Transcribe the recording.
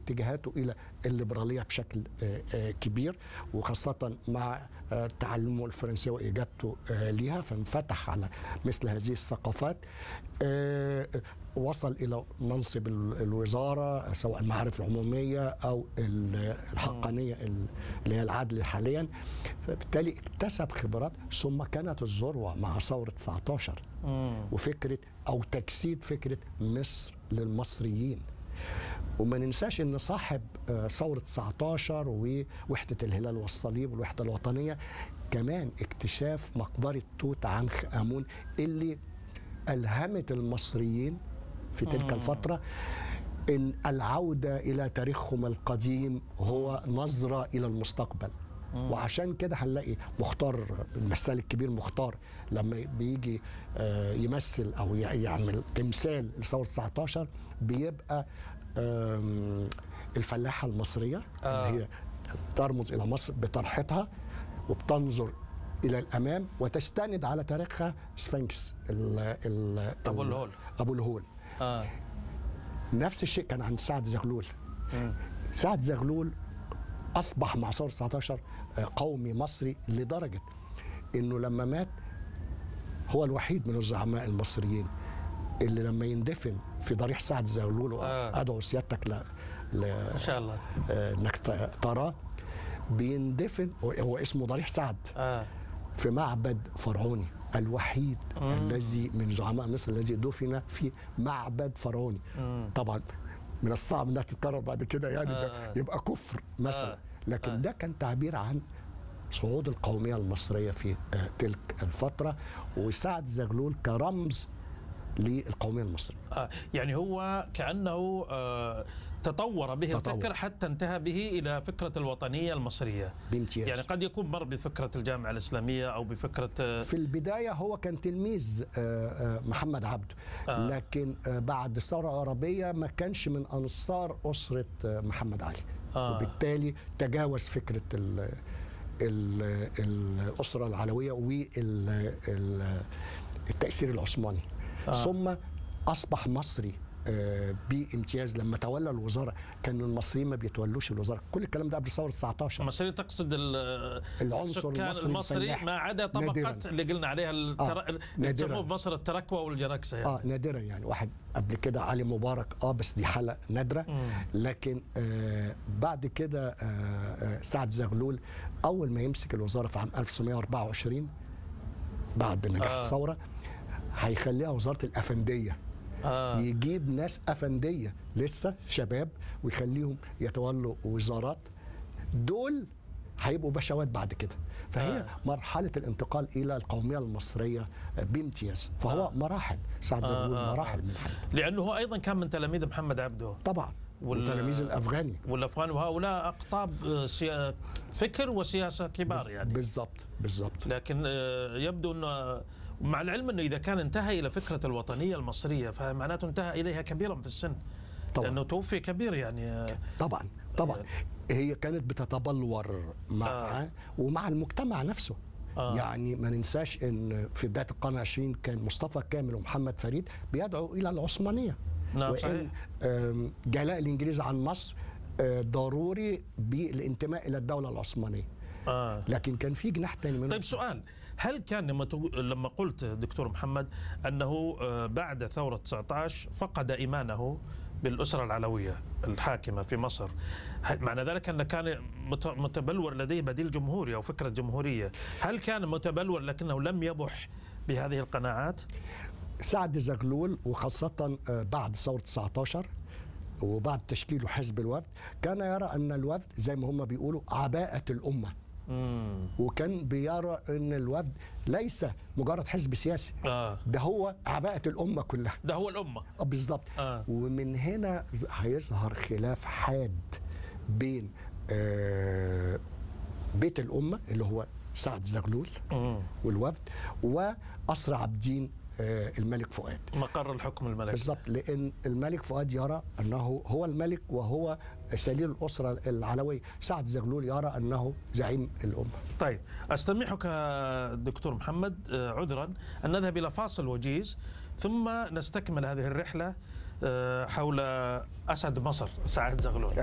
اتجاهاته الى الليبراليه بشكل آه، آه، كبير وخاصه مع آه، تعلمه الفرنسيه واجابته آه، ليها فانفتح على مثل هذه الثقافات آه، وصل الى منصب ال- الوزاره سواء المعارف العموميه او ال- الحقانيه ال- اللي هي العدل حاليا فبالتالي اكتسب خبرات ثم كانت الذروه مع ثوره 19 مم. وفكره او تجسيد فكره مصر للمصريين وما ننساش ان صاحب آه، ثوره 19 ووحده الهلال والصليب والوحده الوطنيه كمان اكتشاف مقبره توت عنخ امون اللي الهمت المصريين في تلك الفتره ان العوده الى تاريخهم القديم هو نظره الى المستقبل وعشان كده هنلاقي مختار المثال الكبير مختار لما بيجي آه، يمثل او يع- يعمل تمثال لثوره 19 بيبقى آم، الفلاحه المصريه آه. اللي هي ترمز الى مصر بطرحتها وبتنظر الى الامام وتستند على تاريخها سفنكس ال ال أبو ال- الهول. ابو الهول اه نفس الشيء كان عند سعد زغلول سعد زغلول اصبح مع ثوره 19 قومي مصري لدرجه انه لما مات هو الوحيد من الزعماء المصريين اللي لما يندفن في ضريح سعد زغلول آه. وادعو سيادتك ل... ل... ان شاء الله آه، انك ت- تراه بيندفن هو- هو اسمه ضريح سعد اه في معبد فرعوني الوحيد الذي من زعماء مصر الذي دفن في معبد فرعوني طبعا من الصعب انها تتكرر بعد كده يعني آه. ده يبقى كفر مثلا آه. لكن آه. ده كان تعبير عن صعود القوميه المصريه في آه، تلك الفتره وسعد زغلول كرمز للقوميه المصريه آه يعني هو كانه آه تطور به تطور. الفكر حتى انتهى به الى فكره الوطنيه المصريه بامتياز يعني قد يكون مر بفكره الجامعه الاسلاميه او بفكره آه في البداية هو كان تلميذ آه، آه، محمد عبده آه. لكن آه، بعد الثورة العربية ما كانش من أنصار أسرة آه، محمد علي آه. وبالتالي تجاوز فكرة ال ال الأسرة العلوية والتأثير العثماني آه. ثم أصبح مصري آه، بامتياز لما تولى الوزاره كان المصريين ما بيتولوش الوزاره كل الكلام ده قبل ثوره 19 المصري تقصد ال- العنصر السكان المصري المصري الفلاح. ما عدا طبقه نادراً. اللي قلنا عليها التر... آه، اللي نادراً. يسموه بمصر التركوه والجركسه يعني. اه نادرا يعني واحد قبل كده علي مبارك اه بس دي حاله نادره مم. لكن آه بعد كده آه آه سعد زغلول اول ما يمسك الوزاره في عام 1924 بعد نجاح آه. آه. الثوره هيخليها وزاره الافنديه آه. يجيب ناس افنديه لسه شباب ويخليهم يتولوا وزارات دول هيبقوا بشوات بعد كده فهي آه. آه. مرحله الانتقال الى القوميه المصريه بامتياز فهو آه. آه. مراحل سعد آه، زغلول آه، آه. مراحل من حياته لانه هو ايضا كان من تلاميذ محمد عبده طبعا وال- والتلاميذ الافغاني والافغان وهؤلاء اقطاب آه، سيا... فكر وسياسه كبار يعني بالضبط بالضبط لكن آه، يبدو انه مع العلم انه اذا كان انتهى الى فكره الوطنيه المصريه فمعناته انتهى اليها كبيرا في السن طبعا. لانه توفي كبير يعني آه، طبعا طبعا هي كانت بتتبلور مع آه. آه. ومع المجتمع نفسه آه. آه. يعني ما ننساش ان في بدايه القرن العشرين كان مصطفى كامل ومحمد فريد بيدعوا الى العثمانيه نعم، صحيح. وان آم، جلاء الانجليز عن مصر آه، ضروري بالانتماء الى الدوله العثمانيه آه. لكن كان في جناح تاني منهم طيب سؤال هل كان لما تو- لما قلت دكتور محمد انه آه، بعد ثوره 19 فقد ايمانه بالاسره العلويه الحاكمه في مصر هل معنى ذلك ان كان مت- متبلور لديه بديل جمهوري او فكره جمهوريه هل كان متبلور لكنه لم يبح بهذه القناعات سعد زغلول وخاصة آه، بعد ثورة 19 وبعد تشكيله حزب الوفد كان يرى أن الوفد زي ما هم بيقولوا عباءة الأمة مم. وكان بيرى أن الوفد ليس مجرد حزب سياسي آه. ده هو عباءة الأمة كلها ده هو الامه آه، بالظبط آه. ومن هنا ز- هيظهر خلاف حاد بين آه، بيت الأمة اللي هو سعد زغلول مم. والوفد وأسر عابدين آه، الملك فؤاد مقر الحكم الملكي بالضبط لان الملك فؤاد يرى انه هو الملك وهو سليل الاسره العلويه سعد زغلول يرى انه زعيم الامه طيب استميحك دكتور محمد آه، عذرا ان نذهب الى فاصل وجيز ثم نستكمل هذه الرحله آه، حول اسد مصر سعد زغلول